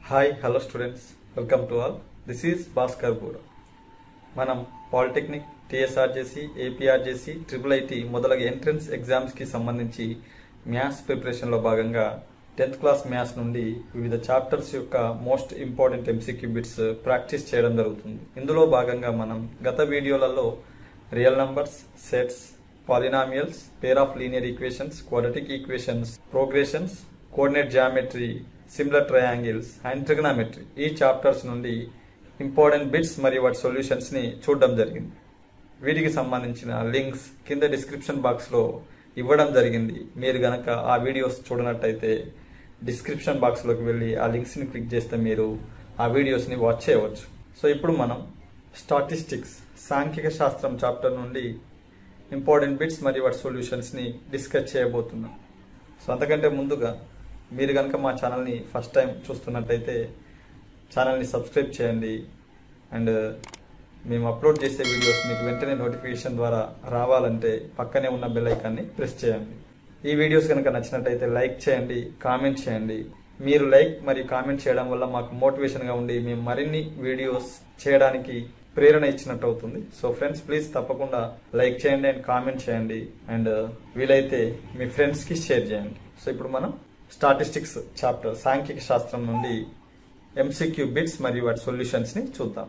Hi hello students welcome to all this is Bhaskar Boora మనం polytechnic TSRJC APRJC triple IT మొదలగు entrance ఎగ్జామ్స్కి సంబంధించి maths ప్రిపరేషన్లో భాగంగా టెన్త్ క్లాస్ మ్యాథ్స్ నుండి వివిధ చాప్టర్స్ యొక్క most important MCQ bits practice చేయడం జరుగుతుంది ఇందులో భాగంగా మనం గత వీడియోలలో real numbers sets polynomials pair of linear equations quadratic equations progressions coordinate geometry similar triangles and trigonometry ఈ చాప్టర్స్ నుండి ఇంపార్టెంట్ బిట్స్ మరియు వాటి సొల్యూషన్స్ ని చూడడం జరిగింది వీటికి సంబంధించిన లింక్స్ కింద డిస్క్రిప్షన్ బాక్స్ లో ఇవ్వడం జరిగింది మీరు గనక ఆ వీడియోస్ చూడనట్టయితే డిస్క్రిప్షన్ బాక్స్ లోకి వెళ్ళి ఆ లింక్స్ ని క్లిక్ చేస్తే మీరు ఆ వీడియోస్ ని వాచ్ చేయవచ్చు సో ఇప్పుడు మనం స్టాటిస్టిక్స్ సాంఖ్యక శాస్త్రం చాప్టర్ నుండి ఇంపార్టెంట్ బిట్స్ మరియు వాటి సొల్యూషన్స్ ని డిస్కస్ చేయబోతున్నాం సో అంతకంటే ముందుగా మీరు కనుక మా ఛానల్ని ఫస్ట్ టైం చూస్తున్నట్టయితే ఛానల్ని సబ్స్క్రైబ్ చేయండి అండ్ మేము అప్లోడ్ చేసే వీడియోస్ మీకు వెంటనే నోటిఫికేషన్ ద్వారా రావాలంటే పక్కనే ఉన్న బెల్ ఐకాన్ని ప్రెస్ చేయండి ఈ వీడియోస్ కనుక నచ్చినట్టయితే లైక్ చేయండి కామెంట్ చేయండి మీరు లైక్ మరియు కామెంట్ చేయడం వల్ల మాకు మోటివేషన్గా ఉండి మేము మరిన్ని వీడియోస్ చేయడానికి ప్రేరణ ఇచ్చినట్టు అవుతుంది సో ఫ్రెండ్స్ ప్లీజ్ తప్పకుండా లైక్ చేయండి అండ్ కామెంట్ చేయండి అండ్ వీలైతే మీ ఫ్రెండ్స్కి షేర్ చేయండి సో ఇప్పుడు మనం స్టాటిస్టిక్స్ చాప్టర్ సాంఖ్యక శాస్త్రం నుండి ఎంసీక్యూ బిట్స్ మరియు వాటి సొల్యూషన్స్ ని చూద్దాం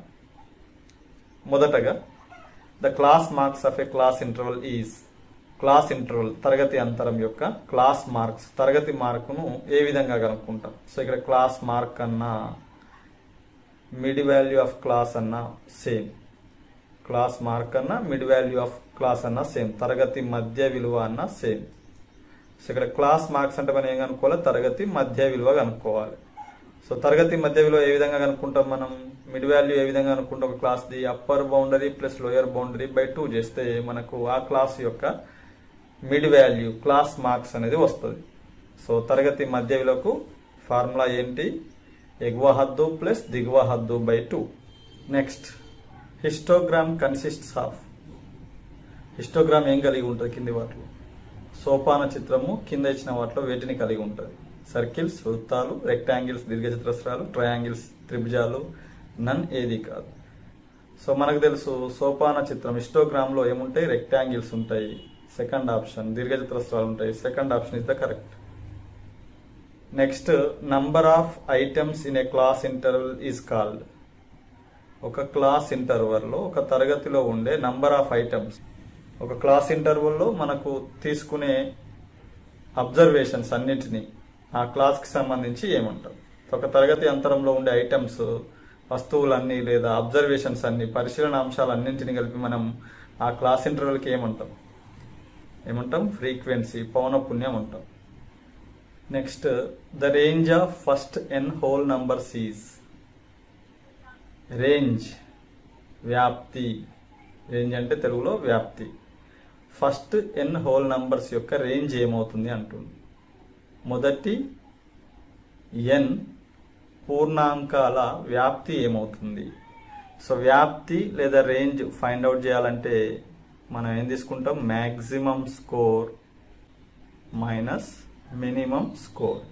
మొదటగా the class marks of a class interval is class interval తరగతి అంతరం యొక్క క్లాస్ మార్క్స్ తరగతి మార్కును ఏ విధంగా కనుక్కుంటాం సో ఇక్కడ క్లాస్ మార్క్ అన్నా మిడ్ వాల్యూ ఆఫ్ క్లాస్ అన్నా సేమ్ క్లాస్ మార్క్ అన్నా మిడ్ వాల్యూ ఆఫ్ క్లాస్ అన్నా సేమ్ తరగతి మధ్య విలువ అన్నా సేమ్ సో ఇక్కడ క్లాస్ మార్క్స్ అంటే మనం ఏం కనుక్కోవాలి తరగతి మధ్య విలువ కనుక్కోవాలి సో తరగతి మధ్య విలువ ఏ విధంగా కనుక్కుంటాం మనం మిడ్ వాల్యూ ఏ విధంగా కనుక్కుంటాం ఒక క్లాస్ ది upper boundary plus lower boundary by two చేస్తే మనకు ఆ క్లాస్ యొక్క మిడ్ వాల్యూ క్లాస్ మార్క్స్ అనేది వస్తుంది సో తరగతి మధ్య విలువకు ఫార్ములా ఏంటి ఎగువ హద్దు ప్లస్ దిగువ హద్దు by two next histogram consists of histogram ఏం కలిగి ఉంటుంది కింది వాటిలో సోపాన చిత్రము కింద ఇచ్చిన వాటిలో వేటిని కలిగి ఉంటుంది సర్కిల్స్ వృత్తాలు రెక్టాంగిల్స్ దీర్ఘచతురస్రాలు ట్రయాంగిల్స్ త్రిభుజాలు నన్ ఏది కాదు సో మనకు తెలుసు సోపాన చిత్రం హిస్టోగ్రామ్ లో ఏముంటాయి రెక్టాంగిల్స్ ఉంటాయి సెకండ్ ఆప్షన్ దీర్ఘచతురస్రాలు ఉంటాయి second option is the correct next number of items in a class interval is called ఒక క్లాస్ ఇంటర్వల్ లో ఒక తరగతిలో ఉండే నంబర్ ఆఫ్ ఐటమ్స్ ఒక క్లాస్ ఇంటర్వల్లో మనకు తీసుకునే అబ్జర్వేషన్స్ అన్నిటినీ ఆ క్లాస్కి సంబంధించి ఏమంటాం ఒక తరగతి అంతరంలో ఉండే ఐటమ్స్ వస్తువులన్నీ లేదా అబ్జర్వేషన్స్ అన్ని పరిశీలన అంశాలు అన్నింటినీ కలిపి మనం ఆ క్లాస్ ఇంటర్వల్కి ఏమంటాం ఏమంటాం ఫ్రీక్వెన్సీ పౌనపుణ్యం అంటాం next the range of first n whole number is range వ్యాప్తి రేంజ్ అంటే తెలుగులో వ్యాప్తి ఫస్ట్ ఎన్ హోల్ నంబర్స్ యొక్క రేంజ్ ఏమవుతుంది అంటుంది మొదటి ఎన్ పూర్ణాంకాల వ్యాప్తి ఏమవుతుంది సో వ్యాప్తి లేదా రేంజ్ ఫైండ్ అవుట్ చేయాలంటే మనం ఏం తీసుకుంటాం maximum score minus minimum score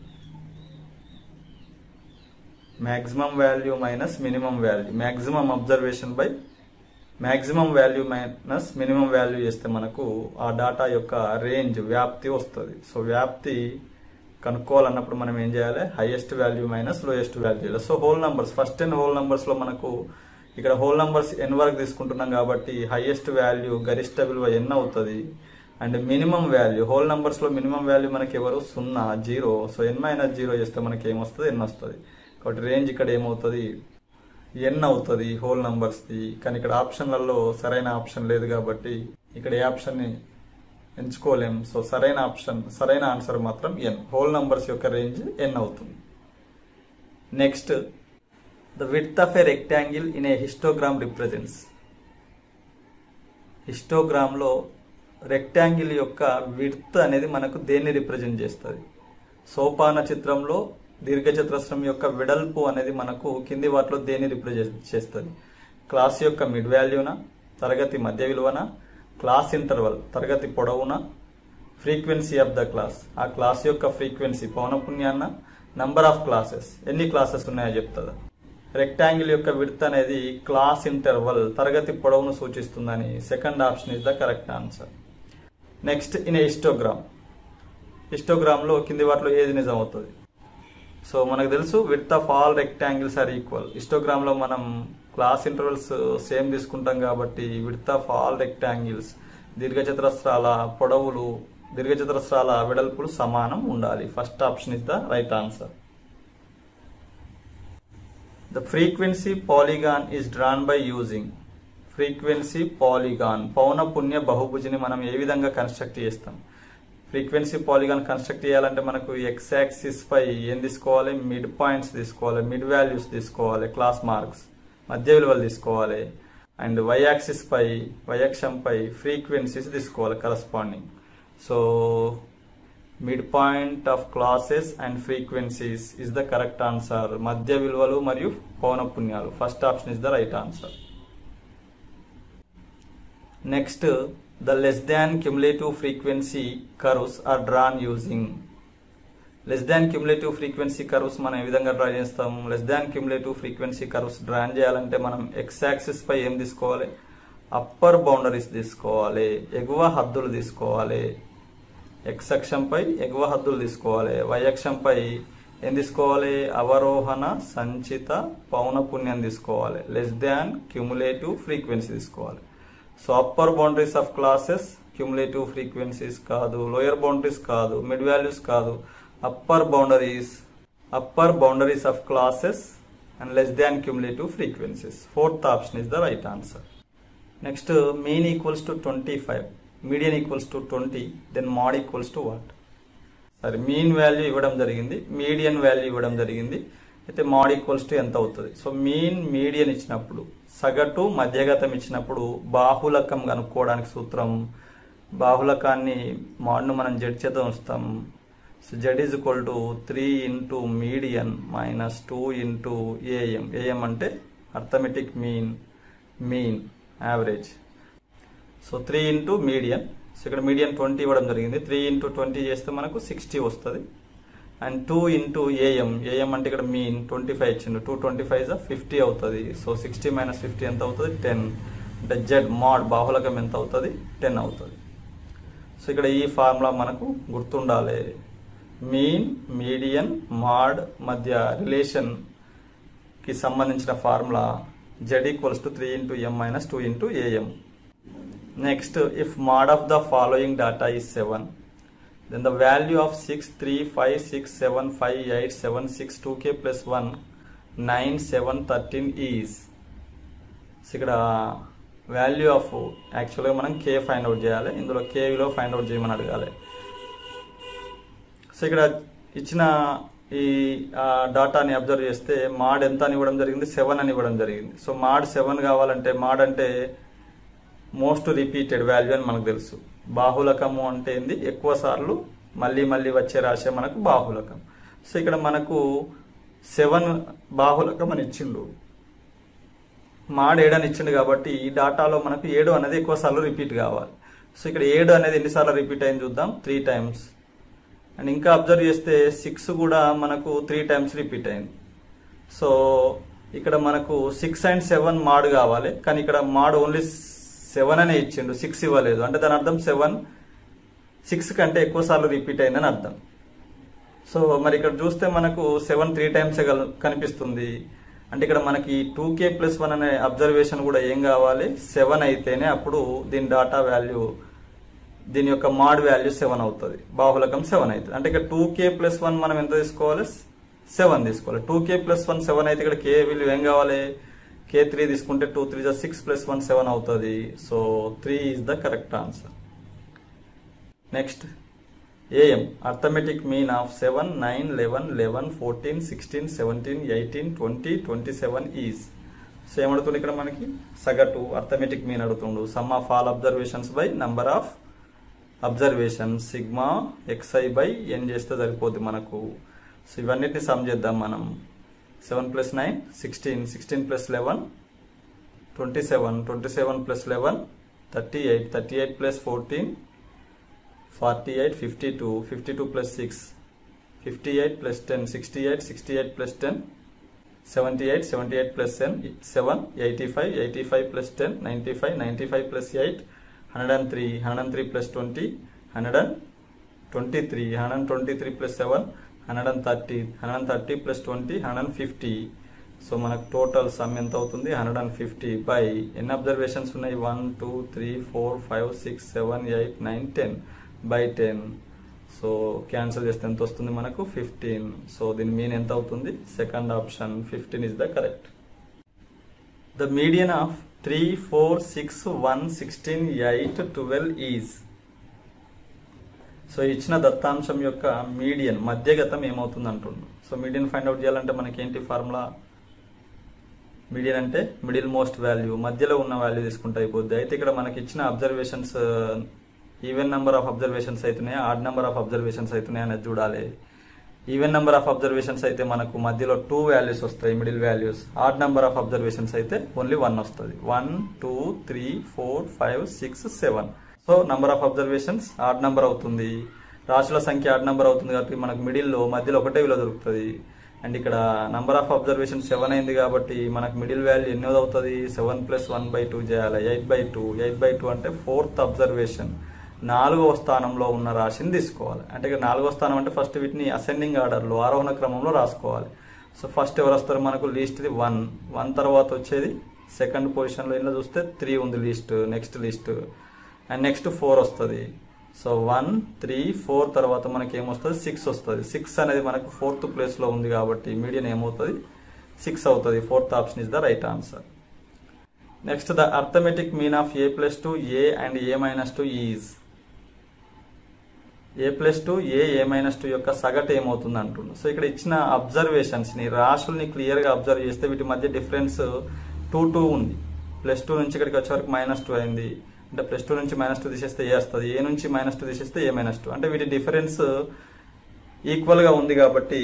maximum value minus minimum value maximum observation by maximum value minus minimum value చేస్తే మనకు ఆ డాటా యొక్క రేంజ్ వ్యాప్తి వస్తుంది సో వ్యాప్తి కనుక్కోవాలన్నప్పుడు మనం ఏం చేయాలి highest value minus lowest value చేయాలి so whole numbers first n whole numbers లో మనకు ఇక్కడ హోల్ నంబర్స్ ఎన్ వరకు తీసుకుంటున్నాం కాబట్టి హైయెస్ట్ వాల్యూ గరిష్ట విలువ ఎన్ అవుతుంది and minimum value whole numbers లో మినిమం వాల్యూ మనకి ఎవరు సున్నా zero so n minus zero చేస్తే మనకి ఏమొస్తుంది ఎన్ వస్తుంది కాబట్టి రేంజ్ ఇక్కడ ఏమవుతుంది ఎన్ అవుతుంది హోల్ నంబర్స్ది కానీ ఇక్కడ ఆప్షన్లలో సరైన ఆప్షన్ లేదు కాబట్టి ఇక్కడ ఏ ఆప్షన్ని ఎంచుకోలేం సో సరైన ఆప్షన్ సరైన ఆన్సర్ మాత్రం ఎన్ హోల్ నంబర్స్ యొక్క రేంజ్ ఎన్ అవుతుంది next the width of a rectangle in a histogram represents హిస్టోగ్రామ్లో రెక్టాంగిల్ యొక్క విడ్త్ అనేది మనకు దేన్ని రిప్రజెంట్ చేస్తుంది సోపాన చిత్రంలో దీర్ఘచతురస్రం యొక్క వెడల్పు అనేది మనకు కింది వాటిలో దేన్ని రిప్రజెంట్ చేస్తుంది క్లాస్ యొక్క మిడ్ వాల్యూనా తరగతి మధ్య విలువన క్లాస్ ఇంటర్వల్ తరగతి పొడవున ఫ్రీక్వెన్సీ ఆఫ్ ద క్లాస్ ఆ క్లాస్ యొక్క ఫ్రీక్వెన్సీ పౌనపుణ్యాన్న నంబర్ ఆఫ్ క్లాసెస్ ఎన్ని క్లాసెస్ ఉన్నాయో చెప్తుందా రెక్టాంగిల్ యొక్క విడ్త్ అనేది క్లాస్ ఇంటర్వల్ తరగతి పొడవును సూచిస్తుందని second option is the correct answer next in histogram హిస్టోగ్రామ్లో కింది వాటిలో ఏది నిజం అవుతుంది సో మనకు తెలుసు width of all rectangles are equal హిస్టోగ్రామ్లో మనం క్లాస్ ఇంటర్వల్స్ సేమ్ తీసుకుంటాం కాబట్టి విత్ ఆఫ్ ఆల్ రెక్టాంగిల్స్ దీర్ఘచతురస్రాల పొడవులు దీర్ఘచతురస్రాల వెడల్పులు సమానం ఉండాలి first option is the right answer the frequency polygon is drawn by using frequency polygon పౌనపుణ్య బహుభుజిని మనం ఏ విధంగా కన్స్ట్రక్ట్ చేస్తాం ఫ్రీక్వెన్సీ పాలిగాన్ కన్స్ట్రక్ట్ చేయాలంటే మనకు ఎక్స్ యాక్సిస్ పై ఏం తీసుకోవాలి మిడ్ పాయింట్స్ తీసుకోవాలి మిడ్ వాల్యూస్ తీసుకోవాలి క్లాస్ మార్క్స్ మధ్య విలువలు తీసుకోవాలి అండ్ వై యాక్సిస్ పై వై అక్షంపై ఫ్రీక్వెన్సీస్ తీసుకోవాలి corresponding so mid point of classes and frequencies is the correct answer మధ్య విలువలు మరియు పౌనపుణ్యాలు first option is the right answer next the less than cumulative frequency curves are drawn using less than cumulative frequency curves మనం ఏ విధంగా draw చేస్తాం less than cumulative frequency curves drawn చేయాలంటే మనం ఎక్స్ యాక్సిస్ పై ఏం తీసుకోవాలి అప్పర్ బౌండరీస్ తీసుకోవాలి ఎగువ హద్దులు తీసుకోవాలి ఎక్స్ అక్షంపై ఎగువ హద్దులు తీసుకోవాలి వై అక్షంపై ఏం తీసుకోవాలి అవరోహణ సంచిత పౌనపుణ్యం తీసుకోవాలి లెస్ దాన్ క్యుములేటివ్ ఫ్రీక్వెన్సీ తీసుకోవాలి so upper boundaries of classes cumulative frequencies కాదు లోయర్ బౌండరీస్ కాదు మిడ్ వాల్యూస్ కాదు upper boundaries upper boundaries of classes and less than cumulative frequencies fourth option is the right answer next mean equals to twenty five median equals to twenty then mode equals to what సరే mean value ఇవ్వడం జరిగింది median value ఇవ్వడం జరిగింది అయితే mod equals to ఎంత అవుతుంది so mean median ఇచ్చినప్పుడు సగటు మధ్యగతం ఇచ్చినప్పుడు బాహులకం కనుక్కోవడానికి సూత్రం బాహులకాన్ని మాడ్ను మనం జడ్ చేత ఉంచుతాం so Z is equal to three into median minus two into AM AM అంటే arithmetic mean mean average so three into median so ఇక్కడ మీడియన్ ట్వంటీ ఇవ్వడం జరిగింది త్రీ ఇంటూ ట్వంటీ చేస్తే మనకు సిక్స్టీ వస్తుంది and two into AM AM అంటే ఇక్కడ mean twenty five ఇచ్చిండు టూ ట్వంటీ ఫైవ్ ఫిఫ్టీ అవుతుంది సో సిక్స్టీ మైనస్ ఫిఫ్టీ ఎంత అవుతుంది టెన్ అంటే జెడ్ మాడ్ బాహులకం ఎంత అవుతుంది టెన్ అవుతుంది సో ఇక్కడ ఈ ఫార్ములా మనకు గుర్తుండాలి మీన్ మీడియన్ మాడ్ మధ్య రిలేషన్ కి సంబంధించిన formula Z equals to three into M minus two into AM next if mode of the following data is seven then the value of 6 3 5 6 7 5 8 7 6 2k plus 1 9 7 13 is so ఇక్కడ value of యాక్చువల్గా మనం కే find out చేయాలి ఇందులో కే విలువ find out చేయమని అడగాలి so ఇక్కడ ఇచ్చిన ఈ డాటాని అబ్జర్వ్ చేస్తే మాడ్ ఎంత అని ఇవ్వడం జరిగింది సెవెన్ అని ఇవ్వడం జరిగింది సో మాడ్ సెవెన్ కావాలంటే మాడ్ అంటే మోస్ట్ రిపీటెడ్ వాల్యూ అని మనకు తెలుసు బాహులకము అంటే ఏంది ఎక్కువ సార్లు మళ్ళీ మళ్ళీ వచ్చే రాశి మనకు బాహులకం సో ఇక్కడ మనకు సెవెన్ బాహులకం అని ఇచ్చిండు మాడ్ ఏడు అని ఇచ్చిండు కాబట్టి ఈ డాటాలో మనకు ఏడు అనేది ఎక్కువ సార్లు రిపీట్ కావాలి సో ఇక్కడ ఏడు అనేది ఎన్నిసార్లు రిపీట్ అయింది చూద్దాం త్రీ టైమ్స్ అండ్ ఇంకా అబ్జర్వ్ చేస్తే సిక్స్ కూడా మనకు త్రీ టైమ్స్ రిపీట్ అయింది సో ఇక్కడ మనకు సిక్స్ అండ్ సెవెన్ మాడ్ కావాలి కానీ ఇక్కడ మాడ్ ఓన్లీ సెవెన్ అనే ఇచ్చిండు సిక్స్ ఇవ్వలేదు అంటే దాని అర్థం సెవెన్ సిక్స్ కంటే ఎక్కువ సార్లు రిపీట్ అయిందని అర్థం సో మరి ఇక్కడ చూస్తే మనకు సెవెన్ త్రీ టైమ్స్ కనిపిస్తుంది అంటే ఇక్కడ మనకి టూ కే ప్లస్ వన్ అనే అబ్జర్వేషన్ కూడా ఏం కావాలి సెవెన్ అయితేనే అప్పుడు దీని డాటా వాల్యూ దీని యొక్క మాడ్ వాల్యూ సెవెన్ అవుతుంది బాహులకం సెవెన్ అవుతుంది అంటే ఇక్కడ టూ కే ప్లస్ వన్ మనం ఎంత తీసుకోవాలి సెవెన్ తీసుకోవాలి two K plus one seven అయితే ఇక్కడ కే విలువ ఏం కావాలి కే త్రీ తీసుకుంటే టూ త్రీ జా సిక్స్ ప్లస్ వన్ సెవెన్ అవుతుంది so three is the correct answer next AM arithmetic mean of seven nine eleven eleven fourteen sixteen seventeen eighteen twenty twenty seven is so ఏమడుతుంది ఇక్కడ మనకి సగటు arithmetic mean అడుగుతుండు sum of all observations by number of observation sigma X I by N చేస్తే సరిపోద్ది మనకు so ఇవన్నిటిని sum చేద్దాం మనం seven plus nine sixteen sixteen plus eleven twenty seven twenty seven plus eleven thirty eight thirty eight plus fourteen forty eight fifty two fifty two plus six fifty eight plus ten sixty eight sixty eight plus ten seventy eight seventy eight plus ten seven eighty five eighty five plus ten ninety five ninety five plus eight hundred and three hundred and three plus twenty hundred and twenty three hundred and twenty three plus seven hundred and thirty hundred and thirty plus twenty hundred and fifty so మనకు total sum ఎంత అవుతుంది hundred and fifty by ఎన్ని అబ్జర్వేషన్స్ ఉన్నాయి one two three four five six seven eight nine ten by ten so cancel చేస్తే ఎంత వస్తుంది మనకు ఫిఫ్టీన్ సో దీని మీన్ ఎంత అవుతుంది second option fifteen is the correct the median of three four six one sixteen eight twelve is so ఇచ్చిన దత్తాంశం యొక్క మీడియన్ మధ్యగతం ఏమవుతుంది అంటుండు సో మీడియన్ ఫైండ్ అవుట్ చేయాలంటే మనకి ఏంటి ఫార్ములా మీడియన్ అంటే మిడిల్ మోస్ట్ వాల్యూ మధ్యలో ఉన్న వాల్యూ తీసుకుంటే అయిపోద్ది అయితే ఇక్కడ మనకి ఇచ్చిన observations even number of observations అవుతున్నాయా ఆడ్ నెంబర్ ఆఫ్ అబ్జర్వేషన్స్ అవుతున్నాయా అనేది చూడాలి ఈవెన్ నెంబర్ ఆఫ్ అబ్జర్వేషన్స్ అయితే మనకు మధ్యలో టూ వాల్యూస్ వస్తాయి middle values odd number of observations అయితే ఓన్లీ వన్ వస్తుంది one two three four five six seven so number of observations odd number అవుతుంది రాశుల సంఖ్య ఆడ్ నెంబర్ అవుతుంది కాబట్టి మనకు మిడిల్లో మధ్యలో ఒకటే విలువ దొరుకుతుంది అండ్ ఇక్కడ నంబర్ ఆఫ్ అబ్జర్వేషన్ సెవెన్ అయింది కాబట్టి మనకు మిడిల్ వాల్యూ ఎన్నోది అవుతుంది seven plus one by two చేయాలి eight by two eight by two అంటే ఫోర్త్ అబ్జర్వేషన్ నాలుగవ స్థానంలో ఉన్న రాశిని తీసుకోవాలి అంటే ఇక్కడ నాలుగవ స్థానం అంటే ఫస్ట్ వీటిని అసెండింగ్ ఆర్డర్లో ఆరోహణ క్రమంలో రాసుకోవాలి సో ఫస్ట్ ఎవరు వస్తారు మనకు లీస్ట్ది వన్ వన్ తర్వాత వచ్చేది సెకండ్ పొజిషన్లో ఇంట్లో చూస్తే త్రీ ఉంది list next list and next four వస్తుంది సో వన్ త్రీ ఫోర్ తర్వాత మనకి ఏమొస్తుంది సిక్స్ వస్తుంది సిక్స్ అనేది మనకు ఫోర్త్ ప్లేస్లో ఉంది కాబట్టి మీడియన్ ఏమవుతుంది సిక్స్ అవుతుంది fourth option is the right answer next the arithmetic mean of A plus two A and A minus two is A plus two A A minus two యొక్క సగటు ఏమవుతుంది అంటుండు సో ఇక్కడ ఇచ్చిన అబ్జర్వేషన్స్ ని రాశుల్ని clear గా observe చేస్తే వీటి మధ్య డిఫరెన్స్ టూ టూ ఉంది ప్లస్ టూ నుంచి ఇక్కడికి వచ్చే వరకు మైనస్ టూ అయింది అంటే ప్లస్ టూ నుంచి మైనస్ టూ తీసేస్తే ఏ వస్తుంది ఏ నుంచి మైనస్ టూ తీసేస్తే ఏ మైనస్ టూ అంటే వీటి డిఫరెన్స్ ఈక్వల్ గా ఉంది కాబట్టి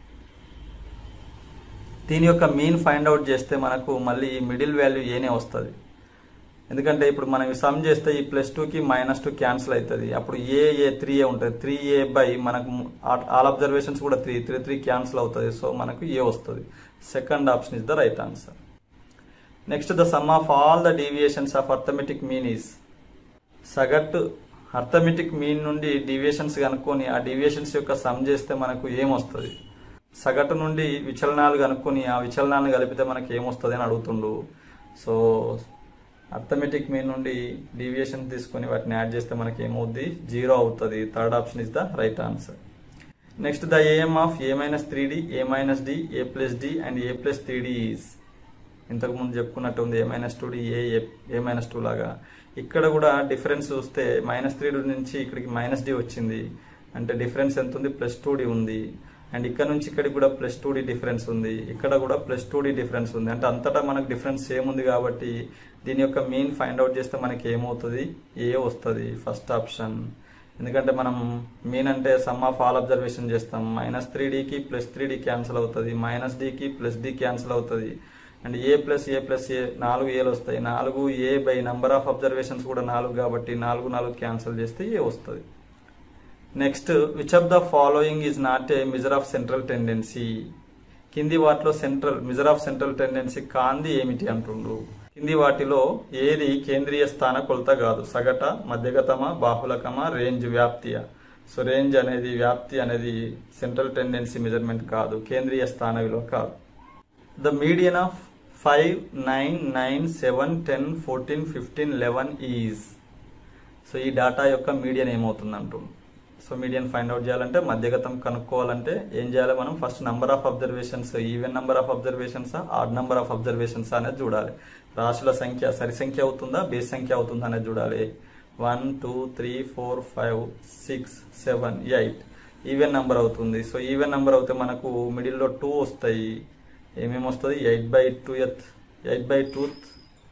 దీని యొక్క మీన్ ఫైండ్ అవుట్ చేస్తే మనకు మళ్ళీ మిడిల్ వాల్యూ ఏనే వస్తుంది ఎందుకంటే ఇప్పుడు మనం సమ్ చేస్తే ఈ ప్లస్ టూకి మైనస్ టూ క్యాన్సిల్ అవుతుంది అప్పుడు ఏ ఏ త్రీ ఏ ఉంటుంది త్రీ ఏ బై మనకు ఆల్ అబ్జర్వేషన్స్ కూడా త్రీ త్రీ త్రీ క్యాన్సిల్ అవుతుంది సో మనకు ఏ వస్తుంది second option is the right answer next the sum of all the deviations of arithmetic mean is సగటు arithmetic mean నుండి deviations కనుక్కొని ఆ deviations యొక్క సమ్ చేస్తే మనకు ఏమొస్తుంది సగటు నుండి విచలనాలు కనుక్కొని ఆ విచలనాలను కలిపితే మనకి ఏమొస్తుంది అని అడుగుతుండు సో అర్థమెటిక్ మీన్ నుండి డీవియేషన్ తీసుకొని వాటిని యాడ్ చేస్తే మనకి ఏమవుద్ది జీరో అవుతుంది third option is the right answer next the AM of A minus three D A minus D A plus D and A plus three D is ఇంతకు ముందు చెప్పుకున్నట్టు ఉంది A minus two D A A minus two లాగా ఇక్కడ కూడా difference చూస్తే minus three D నుంచి ఇక్కడికి మైనస్ డి వచ్చింది అంటే డిఫరెన్స్ ఎంత ఉంది ప్లస్ టూ డి ఉంది అండ్ ఇక్కడ నుంచి ఇక్కడికి కూడా ప్లస్ టూ డి డిఫరెన్స్ ఉంది ఇక్కడ కూడా ప్లస్ టూ డి డిఫరెన్స్ ఉంది అంటే అంతటా మనకు డిఫరెన్స్ సేమ్ ఉంది కాబట్టి దీని యొక్క మీన్ ఫైండ్ అవుట్ చేస్తే మనకి ఏమవుతుంది ఏ వస్తుంది ఫస్ట్ ఆప్షన్ ఎందుకంటే మనం మీన్ అంటే సమ్ ఆఫ్ ఆల్ అబ్జర్వేషన్ చేస్తాం మైనస్ త్రీ డికి ప్లస్ త్రీ డి క్యాన్సిల్ అవుతుంది మైనస్ డికి ప్లస్ డి క్యాన్సిల్ అవుతుంది and A plus A plus A నాలుగు ఏలు వస్తాయి నాలుగు A by number of observations కూడా నాలుగు కాబట్టి నాలుగు నాలుగు క్యాన్సిల్ చేస్తే ఏ వస్తుంది next which of the following is not a measure of central tendency కింది వాటిలో central measure of central tendency కాంది ఏమిటి అంటుండ్రు కింది వాటిలో ఏది కేంద్రీయ స్థాన కొలత కాదు సగట మధ్యగతమ బాహులకమ రేంజ్ వ్యాప్తియ సో రేంజ్ అనేది వ్యాప్తి అనేది సెంట్రల్ టెండెన్సీ మెజర్మెంట్ కాదు కేంద్రీయ స్థాన విలువ కాదు the median of five nine nine seven ten fourteen fifteen eleven is so ఈ డాటా యొక్క మీడియన్ ఏమవుతుంది అంటుంది సో మీడియన్ ఫైండ్ అవుట్ చేయాలంటే మధ్యగతం కనుక్కోవాలంటే ఏం చేయాలి మనం first number of observations even number of observations odd number of observations అనేది చూడాలి రాశుల సంఖ్య సరి సంఖ్య అవుతుందా బేస్ సంఖ్య అవుతుందా అనేది చూడాలి one two three four five six seven eight even number అవుతుంది సో ఈవెన్ నంబర్ అవుతే మనకు మిడిల్లో టూ వస్తాయి ఏమేమి వస్తుంది ఎయిట్ బై టూ ఎత్ ఎయిట్ బై టూత్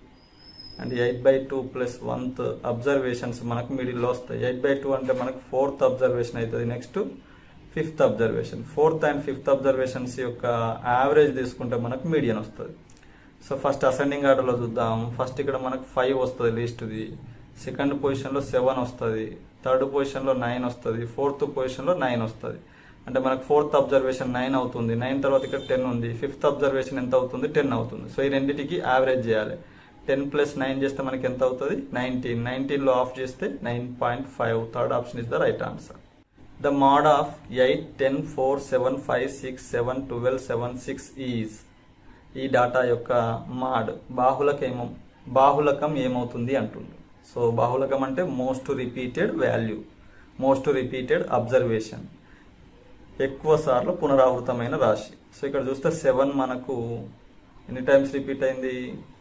and eight by two plus వన్త్ అబ్జర్వేషన్స్ మనకు మిడిల్లో వస్తాయి ఎయిట్ బై టూ అంటే మనకు ఫోర్త్ అబ్జర్వేషన్ అవుతుంది next fifth observation fourth and fifth observations యొక్క యావరేజ్ తీసుకుంటే మనకు మీడియన్ వస్తుంది సో ఫస్ట్ అసెండింగ్ ఆర్డర్లో చూద్దాం ఫస్ట్ ఇక్కడ మనకు ఫైవ్ వస్తుంది లిస్ట్ది సెకండ్ పొజిషన్లో సెవెన్ వస్తుంది థర్డ్ పొజిషన్లో నైన్ వస్తుంది ఫోర్త్ పొజిషన్లో నైన్ వస్తుంది అంటే మనకు ఫోర్త్ అబ్జర్వేషన్ నైన్ అవుతుంది నైన్ తర్వాత ఇక్కడ టెన్ ఉంది ఫిఫ్త్ అబ్జర్వేషన్ ఎంత అవుతుంది టెన్ అవుతుంది సో ఈ రెండింటికి యావరేజ్ చేయాలి టెన్ ప్లస్ నైన్ చేస్తే మనకి ఎంత అవుతుంది నైన్టీన్ నైన్టీన్లో ఆఫ్ చేస్తే nine point five third option is the right answer the mode of eight ten four seven five six seven twelve seven six is ఈ డాటా యొక్క మాడ్ బాహులకం ఏమో బాహులకం ఏమవుతుంది అంటుంది సో బాహులకం అంటే most repeated value most repeated observation ఎక్కువ సార్లు పునరావృతమైన రాశి సో ఇక్కడ చూస్తే సెవెన్ మనకు ఎన్ని టైమ్స్ రిపీట్ అయింది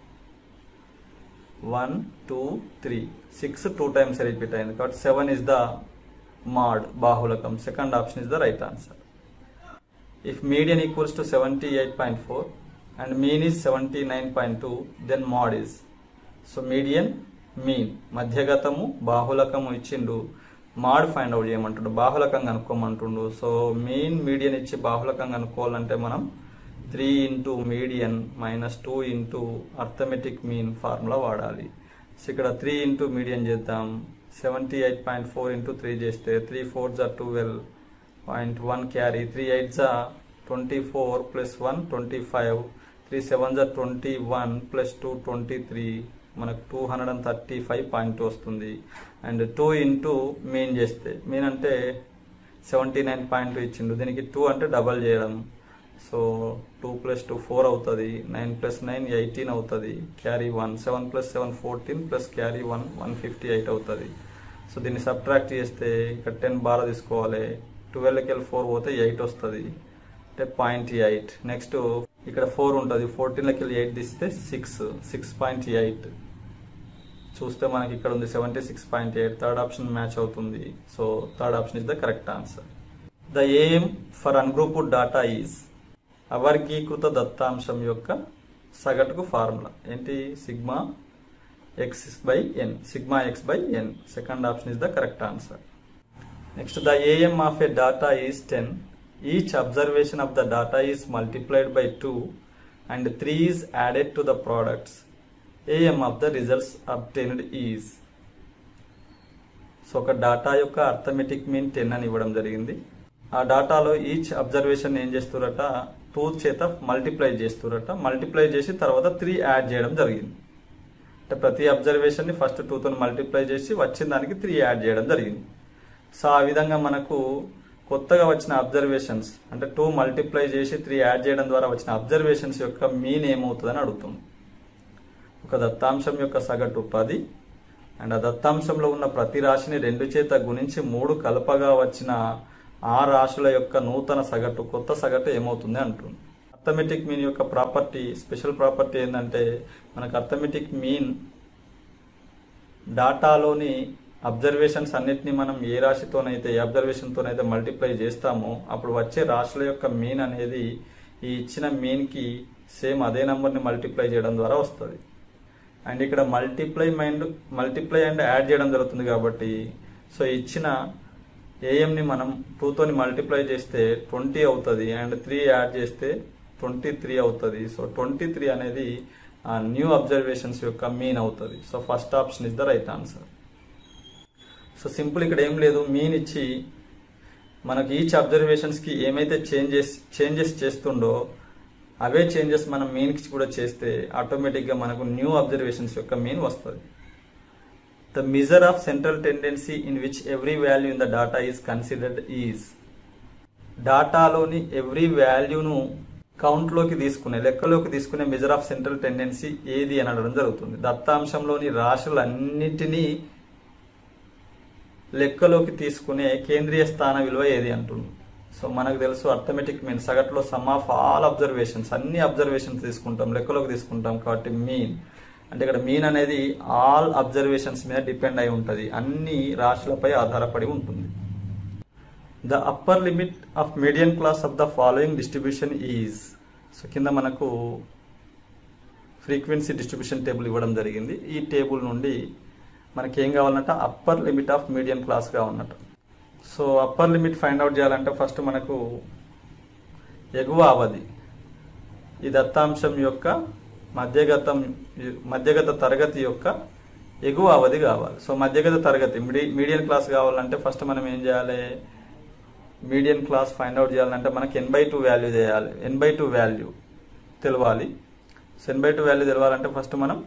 one two three six two times repeat అయింది కాబట్టి సెవెన్ ఇస్ ద మాడ్ బాహులకం second option is the right answer if median equals to seventy eight point four and mean is seventy nine point two then mode is so median mean మధ్యగతము బాహులకము ఇచ్చిండు mode find out చేయమంటుండు బాహులకం కనుక్కోమంటుండు so mean median ఇచ్చి బాహులకం కనుక్కోవాలంటే మనం three into median minus two into arithmetic mean formula వాడాలి సో ఇక్కడ త్రీ ఇంటూ మీడియన్ చేద్దాం seventy eight point four into three చేస్తే త్రీ ఫోర్ జా twelve point one carry three eight జా twenty four plus one twenty five three seven జా twenty one plus two twenty three మనకు two hundred and thirty five point వస్తుంది and two into mean చేస్తే mean అంటే seventy nine point ఇచ్చిండు దీనికి two అంటే double చేయడం so two plus two four అవుతుంది నైన్ ప్లస్ నైన్ ఎయిటీన్ అవుతుంది carry one seven plus seven fourteen plus carry one one fifty eight అవుతుంది so దీన్ని సబ్ట్రాక్ట్ చేస్తే ఇక్కడ టెన్ బాగా తీసుకోవాలి ట్వెల్వ్కి వెళ్ళి ఫోర్ పోతే ఎయిట్ వస్తుంది అంటే పాయింట్ ఎయిట్ నెక్స్ట్ ఇక్కడ ఫోర్ ఉంటుంది ఫోర్టీన్లోకి వెళ్ళి ఎయిట్ తీస్తే సిక్స్ సిక్స్ పాయింట్ ఎయిట్ చూస్తే మనకి ఇక్కడ ఉంది seventy six point eight third option match అవుతుంది so third option is the correct answer the AM for ungrouped data is అవర్గీకృత దత్తాంశం యొక్క సగటుకు ఫార్ములా ఏంటి sigma x by n sigma x by n second option is the correct answer next the AM of a data is ten each observation of the data is multiplied by two and three is added to the products AM of the results obtained is so ఒక data యొక్క arithmetic mean ten అని ఇవ్వడం జరిగింది ఆ డాటాలో each observation ఏం చేస్తురట two చేత మల్టిప్లై చేస్తురట మల్టిప్లై చేసి తర్వాత త్రీ యాడ్ చేయడం జరిగింది అంటే ప్రతి అబ్జర్వేషన్ని ఫస్ట్ టూతో మల్టిప్లై చేసి వచ్చిన దానికి త్రీ యాడ్ చేయడం జరిగింది సో ఆ విధంగా మనకు కొత్తగా వచ్చిన అబ్జర్వేషన్స్ అంటే టూ మల్టిప్లై చేసి త్రీ యాడ్ చేయడం ద్వారా వచ్చిన అబ్జర్వేషన్స్ యొక్క మీన్ ఏమవుతుందని అడుగుతుంది ఒక దత్తాంశం యొక్క సగటు పది అండ్ ఆ దత్తాంశంలో ఉన్న ప్రతి రాశిని రెండు చేత గుణించి మూడు కలపగా వచ్చిన ఆ రాశుల యొక్క నూతన సగటు కొత్త సగటు ఏమవుతుంది అంటుంది అర్థమెటిక్ మీన్ యొక్క ప్రాపర్టీ స్పెషల్ ప్రాపర్టీ ఏంటంటే మనకు అర్థమెటిక్ మీన్ డాటాలోని అబ్జర్వేషన్స్ అన్నిటిని మనం ఏ రాశితోనైతే ఏ అబ్జర్వేషన్తోనైతే మల్టిప్లై చేస్తామో అప్పుడు వచ్చే రాశుల యొక్క మీన్ అనేది ఈ ఇచ్చిన మీన్కి సేమ్ అదే నెంబర్ని మల్టిప్లై చేయడం ద్వారా వస్తుంది అండ్ ఇక్కడ multiply mind multiply and add చేయడం జరుగుతుంది కాబట్టి సో ఇచ్చిన ఏఎంని మనం టూతోని మల్టిప్లై చేస్తే ట్వంటీ అవుతుంది అండ్ త్రీ యాడ్ చేస్తే ట్వంటీ త్రీ అవుతుంది సో ట్వంటీ త్రీ అనేది ఆ న్యూ అబ్జర్వేషన్స్ యొక్క మీన్ అవుతుంది so first option is the right answer so simple ఇక్కడ ఏం లేదు మీన్ ఇచ్చి మనకి ఈచ్ అబ్జర్వేషన్స్కి ఏమైతే చేంజెస్ చేంజెస్ చేస్తుండో అవే చేంజెస్ మనం మీన్కి కూడా చేస్తే ఆటోమేటిక్గా మనకు న్యూ అబ్జర్వేషన్స్ యొక్క మీన్ వస్తుంది the measure of central tendency in which every value in the data is considered is డాటాలోని ఎవ్రీ వాల్యూను కౌంట్లోకి తీసుకునే లెక్కలోకి తీసుకునే మెజర్ ఆఫ్ సెంట్రల్ టెండెన్సీ ఏది అని అనడం జరుగుతుంది దత్తాంశంలోని రాశులన్నిటినీ లెక్కలోకి తీసుకునే కేంద్రీయ స్థాన విలువ ఏది అంటుంది సో మనకు తెలుసు అర్థమెటిక్ మీన్ సగటులో సమ్ ఆఫ్ ఆల్ అబ్జర్వేషన్స్ అన్ని అబ్జర్వేషన్స్ తీసుకుంటాం లెక్కలోకి తీసుకుంటాం కాబట్టి మీన్ అంటే ఇక్కడ మీన్ అనేది ఆల్ అబ్జర్వేషన్స్ మీద డిపెండ్ అయి ఉంటుంది అన్ని రాశులపై ఆధారపడి ఉంటుంది the upper limit of medium class of the following distribution is so కింద మనకు ఫ్రీక్వెన్సీ డిస్ట్రిబ్యూషన్ టేబుల్ ఇవ్వడం జరిగింది ఈ టేబుల్ నుండి మనకి ఏం కావాలంటే అప్పర్ లిమిట్ ఆఫ్ మీడియం క్లాస్గా ఉన్నట్టు so upper limit find out చేయాలంటే ఫస్ట్ మనకు ఎగువ అవధి ఈ దత్తాంశం యొక్క మధ్యగతం మధ్యగత తరగతి యొక్క ఎగువ అవధి కావాలి సో మధ్యగత తరగతి మిడి మీడియం క్లాస్ కావాలంటే ఫస్ట్ మనం ఏం చేయాలి మీడియన్ క్లాస్ ఫైండ్ అవుట్ చేయాలంటే మనకి ఎన్ బై టూ వాల్యూ చేయాలి ఎన్ బై టూ వాల్యూ తెలవాలి so n by two value తెలవాలంటే ఫస్ట్ మనం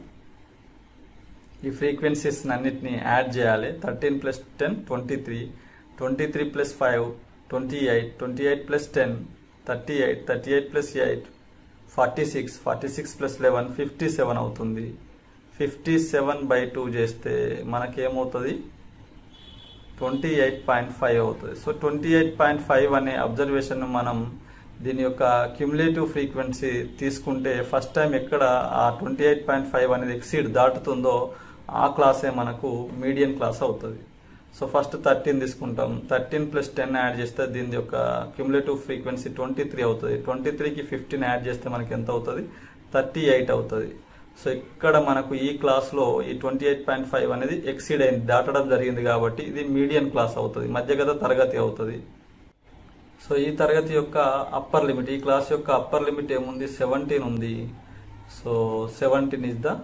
ఈ ఫ్రీక్వెన్సీస్ అన్నిటిని యాడ్ చేయాలి thirteen plus ten twenty three twenty three plus five twenty eight twenty eight plus ten thirty eight thirty eight plus eight forty six forty six plus eleven fifty seven అవుతుంది fifty seven by two చేస్తే మనకేమవుతుంది twenty eight point five అవుతుంది so twenty eight point five అనే observation మనం దీని యొక్క cumulative frequency తీసుకుంటే first time ఎక్కడ ఆ ట్వంటీ ఎయిట్ పాయింట్ ఫైవ్ అనేది ఎక్సీడ్ దాటుతుందో ఆ క్లాసే మనకు మీడియం క్లాస్ అవుతుంది సో ఫస్ట్ థర్టీన్ తీసుకుంటాం థర్టీన్ ప్లస్ టెన్ యాడ్ చేస్తే దీని యొక్క క్యుములేటివ్ ఫ్రీక్వెన్సీ ట్వంటీ త్రీ అవుతుంది ట్వంటీ త్రీకి ఫిఫ్టీన్ యాడ్ చేస్తే మనకి ఎంత అవుతుంది థర్టీ ఎయిట్ అవుతుంది సో ఇక్కడ మనకు ఈ క్లాస్లో ఈ ట్వంటీ ఎయిట్ పాయింట్ ఫైవ్ అనేది ఎక్సీడ్ అయింది దాటడం జరిగింది కాబట్టి ఇది మీడియం క్లాస్ అవుతుంది మధ్యగత తరగతి అవుతుంది సో ఈ తరగతి యొక్క అప్పర్ లిమిట్ ఈ క్లాస్ యొక్క అప్పర్ లిమిట్ ఏముంది సెవెంటీన్ ఉంది so seventeen is the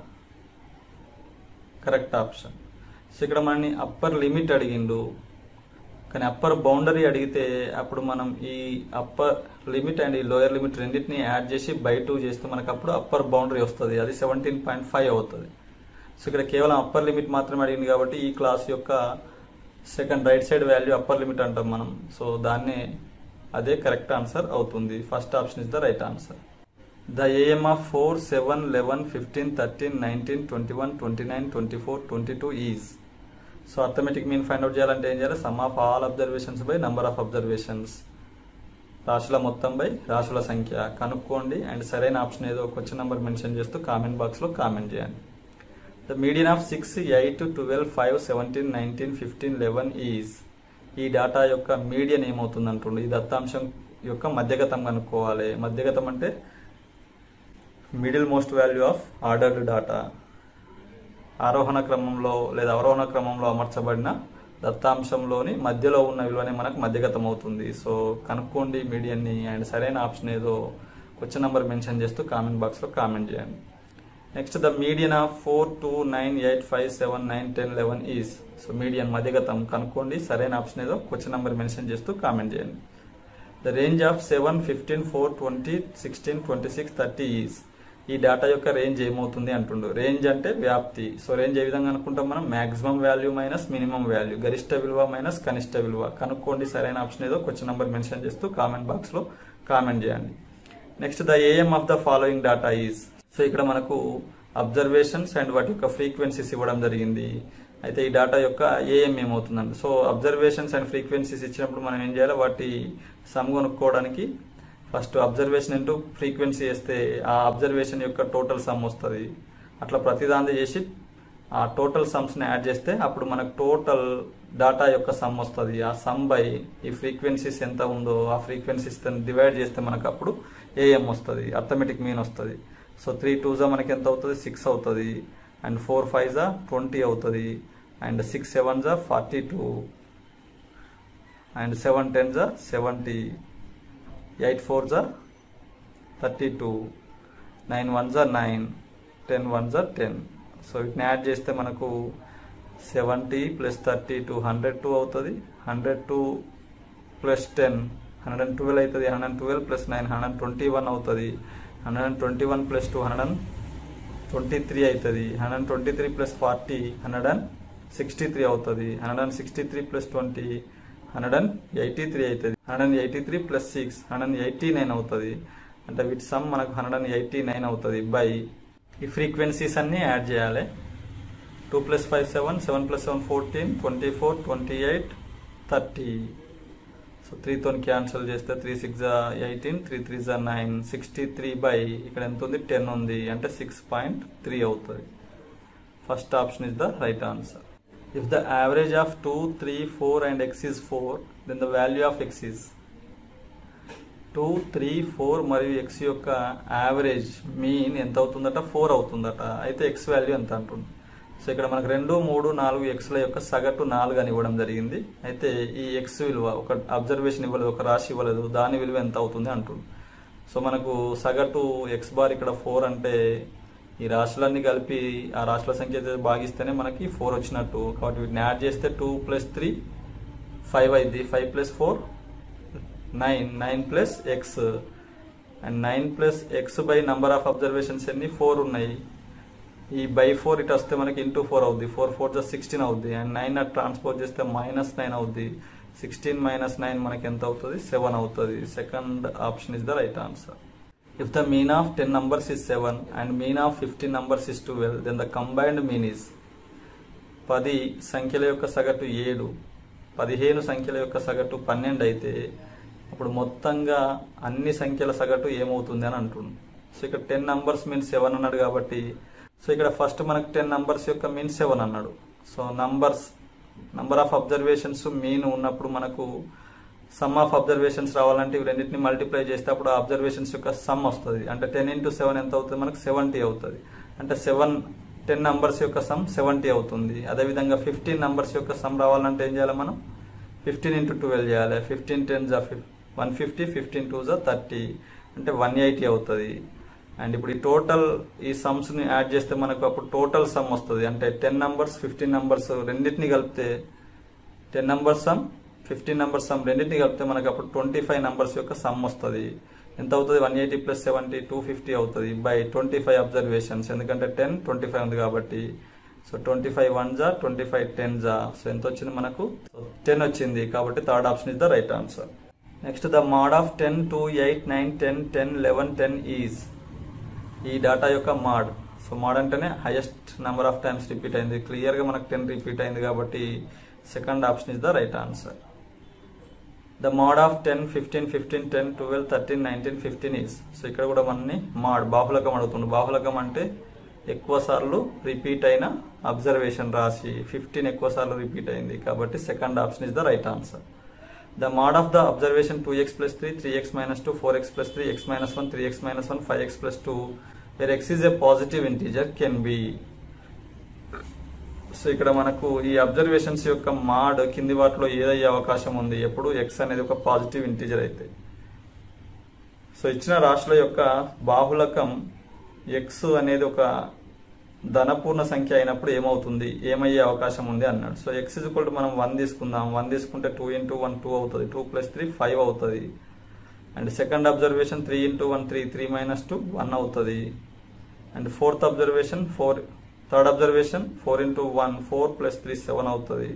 correct option so ఇక్కడ మనని అప్పర్ లిమిట్ అడిగిండు కానీ అప్పర్ బౌండరీ అడిగితే అప్పుడు మనం ఈ అప్పర్ లిమిట్ అండ్ ఈ లోయర్ లిమిట్ రెండింటిని యాడ్ చేసి బై టూ చేస్తే మనకు అప్పుడు అప్పర్ బౌండరీ వస్తుంది అది సెవెంటీన్ పాయింట్ ఫైవ్ అవుతుంది సో ఇక్కడ కేవలం అప్పర్ లిమిట్ మాత్రమే అడిగింది కాబట్టి ఈ క్లాస్ యొక్క second right side value upper limit అంటాం మనం సో దాన్నే అదే కరెక్ట్ ఆన్సర్ అవుతుంది first option is the right answer the AM of four seven eleven fifteen thirteen nineteen twenty one twenty nine twenty four twenty two is so arithmetic mean find out చేయాలంటే ఏం చేయాలి sum of all observations by number of observations రాశుల మొత్తం by రాశుల సంఖ్య కనుక్కోండి and సరైన option ఏదో క్వశ్చన్ నెంబర్ మెన్షన్ చేస్తూ కామెంట్ బాక్స్లో కామెంట్ చేయండి the median of six eight twelve five seventeen nineteen fifteen eleven is ఈ డేటా యొక్క మీడియన్ ఏమవుతుంది అంటుండే ఈ దత్తాంశం యొక్క మధ్యగతం కనుక్కోవాలి మధ్యగతం అంటే middle most value of ordered data ఆరోహణ క్రమంలో లేదా అవరోహణ క్రమంలో అమర్చబడిన దత్తాంశంలోని మధ్యలో ఉన్న విలువనే మనకు మధ్యగతం అవుతుంది సో కనుక్కోండి మీడియన్ని అండ్ సరైన ఆప్షన్ ఏదో క్వశ్చన్ నెంబర్ మెన్షన్ చేస్తూ కామెంట్ బాక్స్లో కామెంట్ చేయండి next the median of four two nine eight five seven nine ten eleven is so median మధ్యగతం కనుక్కోండి సరైన ఆప్షన్ ఏదో క్వశ్చన్ నెంబర్ మెన్షన్ చేస్తూ కామెంట్ చేయండి the range of seven fifteen four twenty sixteen twenty six thirty is ఈ data యొక్క range ఏమవుతుంది అంటుండు రేంజ్ అంటే వ్యాప్తి సో రేంజ్ ఏ విధంగా అనుకుంటాం మనం maximum value minus minimum value గరిష్ట విలువ మైనస్ కనిష్ట విలువ కనుక్కోండి సరైన ఆప్షన్ ఏదో క్వశ్చన్ నెంబర్ మెన్షన్ చేస్తూ కామెంట్ బాక్స్లో కామెంట్ చేయండి next the AM of the following data is so ఇక్కడ మనకు అబ్జర్వేషన్స్ అండ్ వాటి యొక్క ఫ్రీక్వెన్సీస్ ఇవ్వడం జరిగింది అయితే ఈ డేటా యొక్క ఏఎం ఏమవుతుందండి సో అబ్జర్వేషన్స్ అండ్ ఫ్రీక్వెన్సీస్ ఇచ్చినప్పుడు మనం ఏం చేయాలి వాటి సమ్ కొనుక్కోవడానికి ఫస్ట్ అబ్జర్వేషన్ ఇంటూ ఫ్రీక్వెన్సీ వేస్తే ఆ అబ్జర్వేషన్ యొక్క టోటల్ సమ్ వస్తుంది అట్లా ప్రతిదాన్ని చేసి ఆ టోటల్ సమ్స్ని యాడ్ చేస్తే అప్పుడు మనకు టోటల్ డేటా యొక్క సమ్ వస్తుంది ఆ సమ్ బై ఈ ఫ్రీక్వెన్సీస్ ఎంత ఉందో ఆ ఫ్రీక్వెన్సీస్ డివైడ్ చేస్తే మనకు అప్పుడు ఏఎం వస్తుంది అర్థమెటిక్ మీన్ వస్తుంది సో త్రీ టూజా మనకి ఎంత అవుతుంది సిక్స్ అవుతుంది అండ్ ఫోర్ ఫైవ్ జా ట్వంటీ అవుతుంది అండ్ సిక్స్ సెవెన్ జా forty two and seven ten జా సెవెంటీ ఎయిట్ ఫోర్ జా థర్టీ టూ నైన్ వన్ జా నైన్ టెన్ వన్ జా టెన్ సో వీటిని యాడ్ చేస్తే మనకు seventy plus thirty two hundred two అవుతుంది hundred two plus ten hundred and twelve అవుతుంది hundred and twelve plus nine hundred and twenty one అవుతుంది hundred and twenty one plus two hundred and twenty three అవుతుంది hundred and twenty three plus forty hundred and sixty three అవుతుంది hundred and sixty three plus twenty hundred and eighty three అవుతుంది hundred and eighty three plus six hundred and eighty nine అవుతుంది అంటే వీటి sum మనకు hundred and eighty nine అవుతుంది by ఈ frequencies అన్నీ add చేయాలి two plus five seven seven plus seven fourteen twenty four twenty eight thirty so త్రీతో cancel చేస్తే three six eighteen three three జా నైన్ సిక్స్టీ త్రీ బై ఇక్కడ ఎంత ఉంది టెన్ ఉంది అంటే సిక్స్ పాయింట్ త్రీ అవుతుంది first option is the right answer if the average of two three four and x is four then the value of x is two three four మరియు x యొక్క average mean ఎంత అవుతుందట four అవుతుందట అయితే X value ఎంత అంటుంది so ఇక్కడ మనకు రెండు మూడు నాలుగు ఎక్స్ల యొక్క సగటు నాలుగు అని ఇవ్వడం జరిగింది అయితే ఈ ఎక్స్ విలువ ఒక అబ్జర్వేషన్ ఇవ్వలేదు ఒక రాశి ఇవ్వలేదు దాని విలువ ఎంత అవుతుంది అంటుంది సో మనకు సగటు ఎక్స్ బార్ ఇక్కడ ఫోర్ అంటే ఈ రాశులన్నీ కలిపి ఆ రాశుల సంఖ్య భాగిస్తేనే మనకి ఫోర్ వచ్చినట్టు కాబట్టి వీటిని యాడ్ చేస్తే టూ ప్లస్ త్రీ ఫైవ్ అయింది five plus four nine nine plus x and nine plus x by number of observations ఎన్ని ఫోర్ ఉన్నాయి ఈ బై ఫోర్ ఇటు వస్తే మనకి ఇంటూ ఫోర్ అవుద్ది ఫోర్ ఫోర్ జస్ట్ సిక్స్టీన్ అవుద్ది అండ్ నైన్ అట్ ట్రాన్స్పోర్ట్ చేస్తే మైనస్ నైన్ అవుద్ది సిక్స్టీన్ మైనస్ నైన్ మనకి ఎంత అవుతుంది సెవెన్ అవుతుంది second option is the right answer if the mean of ten numbers is seven and mean of fifteen numbers is twelve then the combined mean is పది సంఖ్యల యొక్క సగటు ఏడు పదిహేను సంఖ్యల యొక్క సగటు పన్నెండు అయితే అప్పుడు మొత్తంగా అన్ని సంఖ్యల సగటు ఏమవుతుంది అని అంటుంది సో ఇక్కడ టెన్ నంబర్స్ మీన్ సెవెన్ అన్నాడు కాబట్టి సో ఇక్కడ ఫస్ట్ మనకు టెన్ నంబర్స్ యొక్క మీన్ సెవెన్ అన్నాడు so numbers number of observations mean ఉన్నప్పుడు మనకు సమ్ ఆఫ్ అబ్జర్వేషన్స్ రావాలంటే ఇవి రెండింటిని మల్టిప్లై చేస్తే అప్పుడు అబ్జర్వేషన్స్ యొక్క సమ్ వస్తుంది అంటే టెన్ ఇంటూ సెవెన్ ఎంత అవుతుంది మనకు సెవెంటీ అవుతుంది అంటే సెవెన్ టెన్ నంబర్స్ యొక్క సమ్ సెవెంటీ అవుతుంది అదేవిధంగా ఫిఫ్టీన్ నంబర్స్ యొక్క సమ్ రావాలంటే ఏం చేయాలి మనం ఫిఫ్టీన్ ఇంటూ ట్వెల్వ్ చేయాలి ఫిఫ్టీన్ టెన్ జా వన్ ఫిఫ్టీ ఫిఫ్టీన్ టూ జా థర్టీ అంటే వన్ ఎయిటీ అవుతుంది అండ్ ఇప్పుడు ఈ టోటల్ ఈ సమ్స్ ని యాడ్ చేస్తే మనకు అప్పుడు టోటల్ సమ్ వస్తుంది అంటే టెన్ నంబర్స్ ఫిఫ్టీన్ నంబర్స్ రెండింటిని కలిపితే ten numbers sum fifteen numbers sum రెండింటిని కలిపితే మనకు అప్పుడు ట్వంటీ ఫైవ్ నంబర్స్ యొక్క సమ్ వస్తుంది ఎంత అవుతుంది one eighty plus seventy two fifty అవుతుంది బై ట్వంటీ ఫైవ్ అబ్జర్వేషన్స్ ఎందుకంటే టెన్ ట్వంటీ ఫైవ్ ఉంది కాబట్టి సో ట్వంటీ ఫైవ్ వన్ జా ట్వంటీ ఫైవ్ టెన్ జా సో ఎంత వచ్చింది మనకు టెన్ వచ్చింది కాబట్టి third option is the right answer next the mode of ten two eight nine ten ten eleven ten is ఈ డేటా యొక్క మాడ్ సో మాడ్ అంటేనే highest number of times repeat అయింది క్లియర్గా మనకు టెన్ రిపీట్ అయింది కాబట్టి second option is the right answer the mode of ten fifteen fifteen ten twelve thirteen nineteen fifteen is so ఇక్కడ కూడా మనని మాడ్ బాహులకం అడుగుతుంది బాహులకం అంటే ఎక్కువ సార్లు రిపీట్ అయిన అబ్జర్వేషన్ రాసి ఫిఫ్టీన్ ఎక్కువ సార్లు రిపీట్ అయింది కాబట్టి second option is the right answer the mode of the observation two x plus three three x minus two four x plus three x minus one three x minus one five x plus two where x is a positive integer can be so ఇక్కడ మనకు ఈ observations యొక్క mod కింది వాటిలో ఏదయ్యే అవకాశం ఉంది ఎప్పుడు X అనేది ఒక పాజిటివ్ ఇంటీజర్ అయితే సో ఇచ్చిన రాశుల యొక్క బాహులకం ఎక్స్ అనేది ఒక ధనపూర్ణ సంఖ్య అయినప్పుడు ఏమవుతుంది ఏమయ్యే అవకాశం ఉంది అన్నాడు సో ఎక్స్ ఇజ్ టు మనం వన్ తీసుకుందాం వన్ తీసుకుంటే టూ ఇంటూ వన్ టూ అవుతుంది టూ ప్లస్ త్రీ ఫైవ్ అవుతుంది and second observation three into one three three minus two one అవుతుంది and fourth observation four third observation four into one four plus three seven అవుతుంది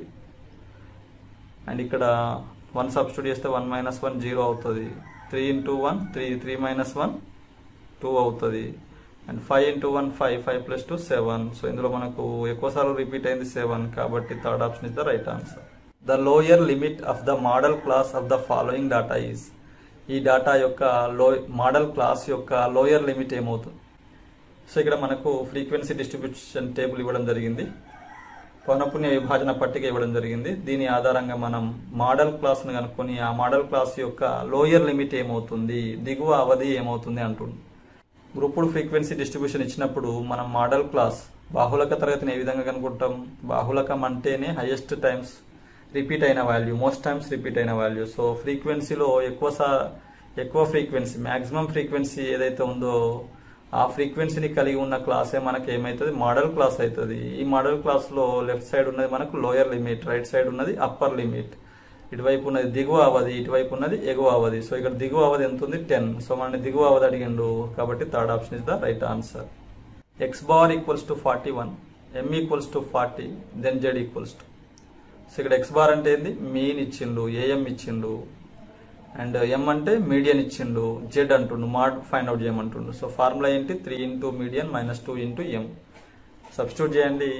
and ఇక్కడ one substitute చేస్తే one minus one zero అవుతుంది three into one three three minus one two అవుతుంది and five into one five five plus two seven so ఇందులో మనకు ఎక్కువసార్లు రిపీట్ అయింది సెవెన్ కాబట్టి third option is the right answer the lower limit of the modal class of the following data is ఈ data యొక్క లో మోడల్ క్లాస్ యొక్క లోయర్ లిమిట్ ఏమవుతుంది సో ఇక్కడ మనకు ఫ్రీక్వెన్సీ డిస్ట్రిబ్యూషన్ టేబుల్ ఇవ్వడం జరిగింది పౌనపుణ్య విభాజన పట్టిక ఇవ్వడం జరిగింది దీని ఆధారంగా మనం మోడల్ క్లాస్ను కనుక్కొని ఆ మోడల్ క్లాస్ యొక్క లోయర్ లిమిట్ ఏమవుతుంది దిగువ అవధి ఏమవుతుంది అంటుంది గ్రూపుడ్ ఫ్రీక్వెన్సీ డిస్ట్రిబ్యూషన్ ఇచ్చినప్పుడు మనం మోడల్ క్లాస్ బాహులక తరగతిని ఏ విధంగా కనుక్కుంటాం బాహులకం అంటేనే హైయెస్ట్ టైమ్స్ రిపీట్ అయిన వాల్యూ మోస్ట్ టైమ్స్ రిపీట్ అయిన వాల్యూ సో ఫ్రీక్వెన్సీలో ఎక్కువ సా ఎక్కువ ఫ్రీక్వెన్సీ మాక్సిమం ఫ్రీక్వెన్సీ ఏదైతే ఉందో ఆ ఫ్రీక్వెన్సీని కలిగి ఉన్న క్లాసే మనకి ఏమవుతుంది మోడల్ క్లాస్ అవుతుంది ఈ మోడల్ క్లాస్లో లెఫ్ట్ సైడ్ ఉన్నది మనకు లోయర్ లిమిట్ రైట్ సైడ్ ఉన్నది అప్పర్ లిమిట్ ఇటువైపు ఉన్నది దిగువ అవధి ఇటువైపు ఉన్నది ఎగువ అవధి సో ఇక్కడ దిగువ అవధి ఎంత ఉంది టెన్ సో మన దిగువ అవధి అడిగిండు కాబట్టి third option is the right answer x bar equals to forty one m equals to forty then z equals to so ఇక్కడ ఎక్స్ బార్ అంటే ఏంది మీన్ ఇచ్చిండు ఏఎం ఇచ్చిండు అండ్ ఎం అంటే మీడియన్ ఇచ్చిండు జెడ్ అంటుండు మాడ్ ఫైండ్ అవుట్ చేయమంటుండు so formula ఏంటి three into median minus two into m substitute చేయండి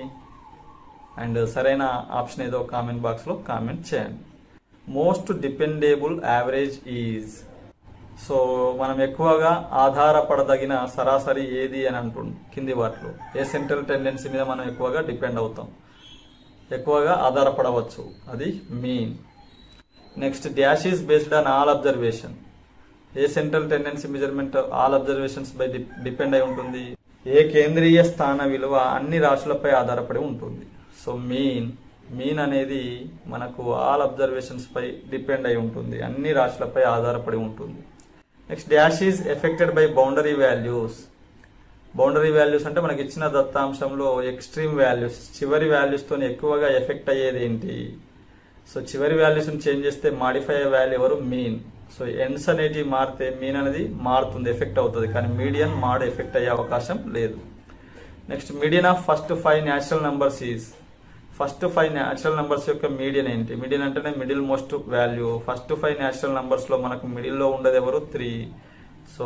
అండ్ సరైన ఆప్షన్ ఏదో కామెంట్ బాక్స్లో కామెంట్ చేయండి most dependable average is so మనం ఎక్కువగా ఆధారపడదగిన సరాసరి ఏది అని అంటుండు కింది వాటిలో ఏ సెంట్రల్ టెండెన్సీ మీద మనం ఎక్కువగా డిపెండ్ అవుతాం ఎక్కువగా ఆధారపడవచ్చు అది mean next dash is based on all observation ఏ central tendency measurement all observations by depend అయి ఉంటుంది ఏ కేంద్రీయ స్థాన విలువ అన్ని రాశులపై ఆధారపడి ఉంటుంది సో మీన్ మీన్ అనేది మనకు ఆల్ అబ్జర్వేషన్స్ పై డిపెండ్ అయి ఉంటుంది అన్ని రాశులపై ఆధారపడి ఉంటుంది next dash is affected by boundary values boundary values అంటే మనకి ఇచ్చిన దత్తాంశంలో ఎక్స్ట్రీమ్ వాల్యూస్ చివరి వాల్యూస్ తో ఎక్కువగా ఎఫెక్ట్ అయ్యేది ఏంటి సో చివరి వాల్యూస్ చేంజ్ చేస్తే మాడిఫై అయ్యే వాల్యూ ఎవరు మీన్ సో ఎండ్స్ అనేటివి మారితే మీన్ అనేది మారుతుంది ఎఫెక్ట్ అవుతుంది కానీ మీడియన్ మాడ్ ఎఫెక్ట్ అయ్యే అవకాశం లేదు next median of first five natural numbers is first five natural numbers యొక్క మీడియన్ ఏంటి మీడియన్ అంటేనే middle most value first five natural numbers లో మనకు మిడిల్లో ఉండేది ఎవరు three so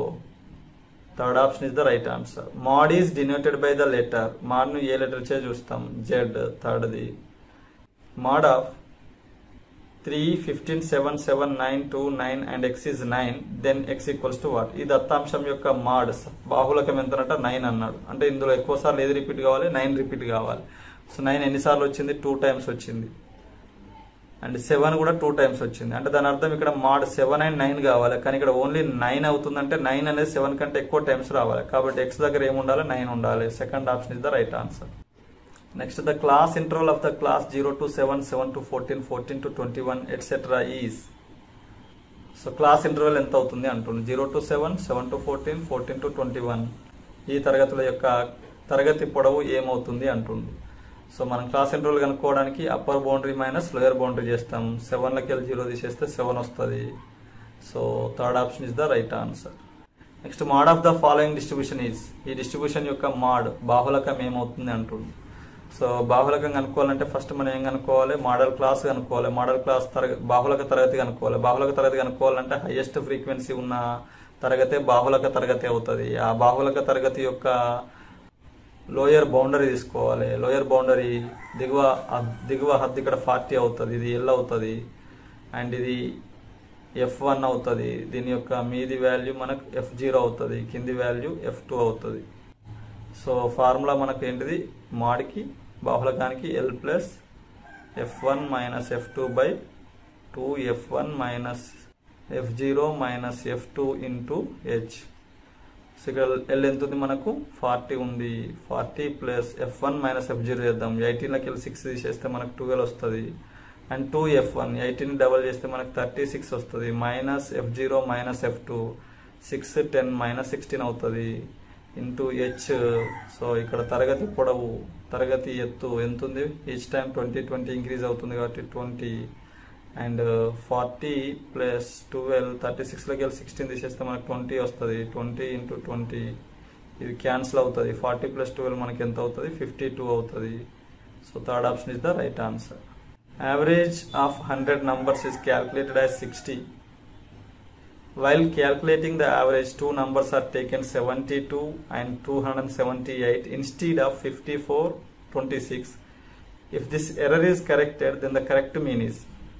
third option is the right answer mode is denoted by the letter mode ను ఏ లెటర్ చే చూస్తాం జెడ్ థర్డ్ది mode of three fifteen seven seven nine two nine and x is nine then X equals to what ఈ దత్తాంశం యొక్క mode బాహులకం ఎంతనంట nine అన్నాడు అంటే ఇందులో ఎక్కువ సార్లు ఏది రిపీట్ కావాలి నైన్ రిపీట్ కావాలి సో నైన్ ఎన్నిసార్లు వచ్చింది టూ టైమ్స్ వచ్చింది అండ్ సెవెన్ కూడా టూ టైమ్స్ వచ్చింది అంటే దాని అర్థం ఇక్కడ మాడ్ సెవెన్ అండ్ నైన్ కావాలి కానీ ఇక్కడ ఓన్లీ నైన్ అవుతుందంటే నైన్ అనేది సెవెన్ కంటే ఎక్కువ టైమ్స్ రావాలి కాబట్టి ఎక్స్ దగ్గర ఏమి ఉండాలి నైన్ ఉండాలి second option is the right answer next the class interval of the class zero to seven seven to fourteen fourteen to twenty one etcetera is so class interval ఎంత అవుతుంది అంటుంది zero to seven seven to fourteen fourteen to twenty one ఈ తరగతుల యొక్క తరగతి పొడవు ఏమవుతుంది అంటుంది సో మనం క్లాస్ ఇంటర్వల్ కనుక్కోవడానికి upper boundary minus lower boundary చేస్తాం సెవెన్లకి వెళ్ళి జీరో తీసేస్తే సెవెన్ వస్తుంది so third option is the right answer next mode of the following distribution is ఈ డిస్ట్రిబ్యూషన్ యొక్క మాడ్ బాహులకం ఏమవుతుంది అంటుంది సో బాహులకం కనుక్కోవాలంటే ఫస్ట్ మనం ఏం కనుక్కోవాలి మోడల్ క్లాస్ కనుక్కోవాలి మోడల్ క్లాస్ తరగతి బాహులక తరగతి కనుక్కోవాలి బాహులక తరగతి కనుక్కోవాలంటే హైయెస్ట్ ఫ్రీక్వెన్సీ ఉన్న తరగతే బాహులక తరగతి అవుతుంది ఆ బాహులక తరగతి యొక్క లోయర్ బౌండరీ తీసుకోవాలి లోయర్ బౌండరీ దిగువ దిగువ హద్దు ఇక్కడ ఫార్టీ అవుతుంది ఇది ఎల్ అవుతుంది అండ్ ఇది ఎఫ్ వన్ అవుతుంది దీని యొక్క మీది వాల్యూ మనకు ఎఫ్ జీరో అవుతుంది కింది వాల్యూ ఎఫ్ టూ అవుతుంది సో ఫార్ములా మనకు ఏంటిది మాడికి బాహులకానికి l plus f one minus f two by two f one minus f zero minus f two into h so ఇక్కడ ఎల్ ఎంత ఉంది మనకు ఫార్టీ ఉంది forty plus f one minus f zero చేద్దాం ఎయిటీన్లోకి వెళ్ళి సిక్స్ తీసేస్తే మనకు ట్వెల్వ్ వస్తుంది and two f one eighteen double చేస్తే మనకు థర్టీ సిక్స్ వస్తుంది minus f zero minus f two six ten minus sixteen అవుతుంది ఇంటూ హెచ్ సో ఇక్కడ తరగతి పొడవు తరగతి ఎత్తు ఎంత ఉంది each time twenty twenty increase అవుతుంది కాబట్టి twenty and forty plus twelve thirty సిక్స్లోకి వెళ్ళి సిక్స్టీన్ తీసేస్తే మనకు ట్వంటీ వస్తుంది ట్వంటీ ఇంటూ ట్వంటీ ఇది క్యాన్సిల్ అవుతుంది ఫార్టీ ప్లస్ ట్వెల్వ్ మనకి ఎంత అవుతుంది ఫిఫ్టీ టూ అవుతుంది so third option is the right answer average of hundred numbers is calculated as sixty While calculating the average, two numbers are taken 72 and 278 instead of 54, 26. If this error is corrected, then the correct mean is.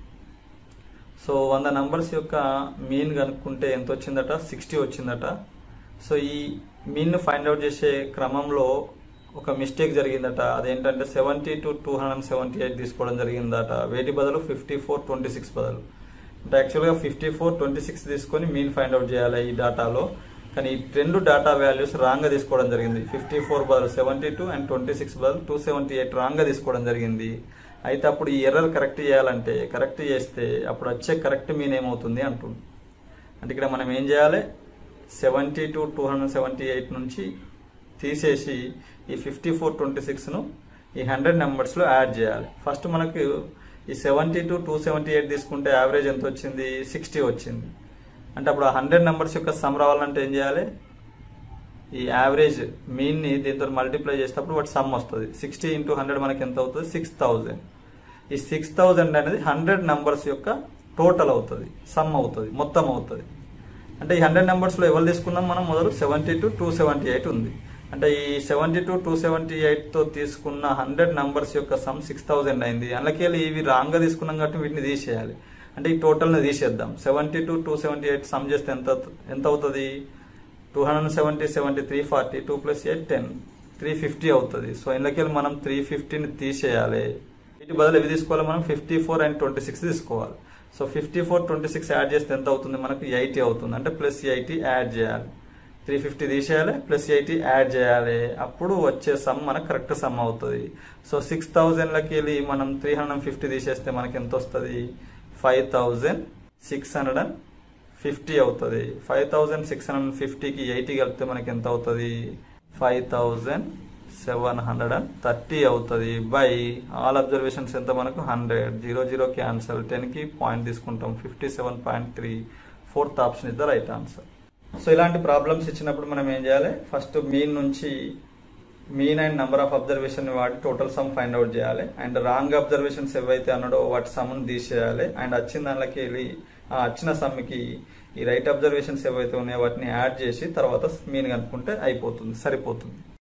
So వంద numbers యొక్క mean కనుక్కుంటే ఎంత వచ్చిందట sixty వచ్చిందట so ఈ mean find out చేసే క్రమంలో ఒక మిస్టేక్ జరిగిందట అదేంటంటే seventy two two hundred seventy eight తీసుకోవడం జరిగిందట వేటి బదులు ఫిఫ్టీ ఫోర్ ట్వంటీ సిక్స్ బదులు అంటే యాక్చువల్గా ఫిఫ్టీ ఫోర్ ట్వంటీ సిక్స్ తీసుకొని మీన్ ఫైండ్ అవుట్ చేయాలి ఈ డేటాలో కానీ ఈ రెండు డేటా వాల్యూస్ రాంగ్గా తీసుకోవడం జరిగింది ఫిఫ్టీ ఫోర్ బదులు seventy two and twenty six బదులు టూ సెవెంటీ ఎయిట్ రాంగ్గా తీసుకోవడం జరిగింది అయితే అప్పుడు ఈ ఎర్రర్ కరెక్ట్ చేయాలంటే కరెక్ట్ చేస్తే అప్పుడు వచ్చే కరెక్ట్ మీన్ ఏమవుతుంది అంటుంది అంటే ఇక్కడ మనం ఏం చేయాలి seventy two two hundred seventy eight నుంచి తీసేసి ఈ ఫిఫ్టీ ఫోర్ ట్వంటీ సిక్స్ను ఈ హండ్రెడ్ నెంబర్స్లో యాడ్ చేయాలి ఫస్ట్ మనకు ఈ seventy two two seventy eight తీసుకుంటే యావరేజ్ ఎంత వచ్చింది సిక్స్టీ వచ్చింది అంటే అప్పుడు ఆ హండ్రెడ్ నెంబర్స్ యొక్క సమ్ రావాలంటే ఏం చేయాలి ఈ యావరేజ్ మీన్ని దీంతో మల్టిప్లై చేసేటప్పుడు వాటి సమ్ వస్తుంది సిక్స్టీ ఇంటూ హండ్రెడ్ మనకి ఎంత అవుతుంది సిక్స్ థౌజండ్ ఈ సిక్స్ థౌజండ్ అనేది హండ్రెడ్ నెంబర్స్ యొక్క టోటల్ అవుతుంది సమ్ అవుతుంది మొత్తం అవుతుంది అంటే ఈ హండ్రెడ్ నెంబర్స్లో ఎవరు తీసుకున్నాం మనం మొదలు seventy two two seventy eight ఉంది అంటే ఈ సెవెంటీ టు టూ సెవెంటీ ఎయిట్తో తీసుకున్న హండ్రెడ్ నెంబర్స్ యొక్క సమ్ సిక్స్ థౌజండ్ అయింది అందులోకి ఇవి రాంగ్గా తీసుకున్నాం కాబట్టి వీటిని తీసేయాలి అంటే ఈ టోటల్ని తీసేద్దాం seventy two two seventy eight sum చేస్తే ఎంత ఎంత అవుతుంది two hundred seventy seventy three forty two plus eight ten three fifty అవుతుంది సో ఇందులోకి మనం త్రీ ఫిఫ్టీని తీసేయాలి వీటి బదులు ఇవి తీసుకోవాలి మనం fifty four and twenty six తీసుకోవాలి so fifty four twenty six add చేస్తే ఎంత అవుతుంది మనకు ఎయిటీ అవుతుంది అంటే ప్లస్ ఎయిటీ యాడ్ చేయాలి త్రీ ఫిఫ్టీ తీసేయాలి ప్లస్ ఎయిటీ యాడ్ చేయాలి అప్పుడు వచ్చే సమ్ మనకు కరెక్ట్ సమ్ అవుతుంది సో సిక్స్ థౌజండ్లకి వెళ్ళి మనం త్రీ హండ్రెడ్ ఫిఫ్టీ తీసేస్తే మనకి ఎంత వస్తుంది five thousand six hundred and fifty అవుతుంది ఫైవ్ థౌజండ్ సిక్స్ హండ్రెడ్ ఫిఫ్టీకి ఎయిటీ కలిపితే మనకి ఎంత అవుతుంది five thousand seven hundred and thirty అవుతుంది బై ఆల్ అబ్జర్వేషన్స్ ఎంత మనకు హండ్రెడ్ జీరో జీరో క్యాన్సల్ టెన్కి పాయింట్ తీసుకుంటాం fifty seven point three fourth option is the right answer so ఇలాంటి ప్రాబ్లమ్స్ ఇచ్చినప్పుడు మనం ఏం చేయాలి ఫస్ట్ మీన్ నుంచి mean and number of observation వాటి టోటల్ సమ్ ఫైండ్ అవుట్ చేయాలి అండ్ రాంగ్ అబ్జర్వేషన్స్ ఏవైతే అన్నాడో వాటి సమ్ను తీసేయాలి అండ్ వచ్చిన దానిలోకి వెళ్ళి ఆ వచ్చిన సమ్కి ఈ రైట్ అబ్జర్వేషన్స్ ఏవైతే ఉన్నాయో వాటిని యాడ్ చేసి తర్వాత మీన్ కనుక్కుంటే అయిపోతుంది సరిపోతుంది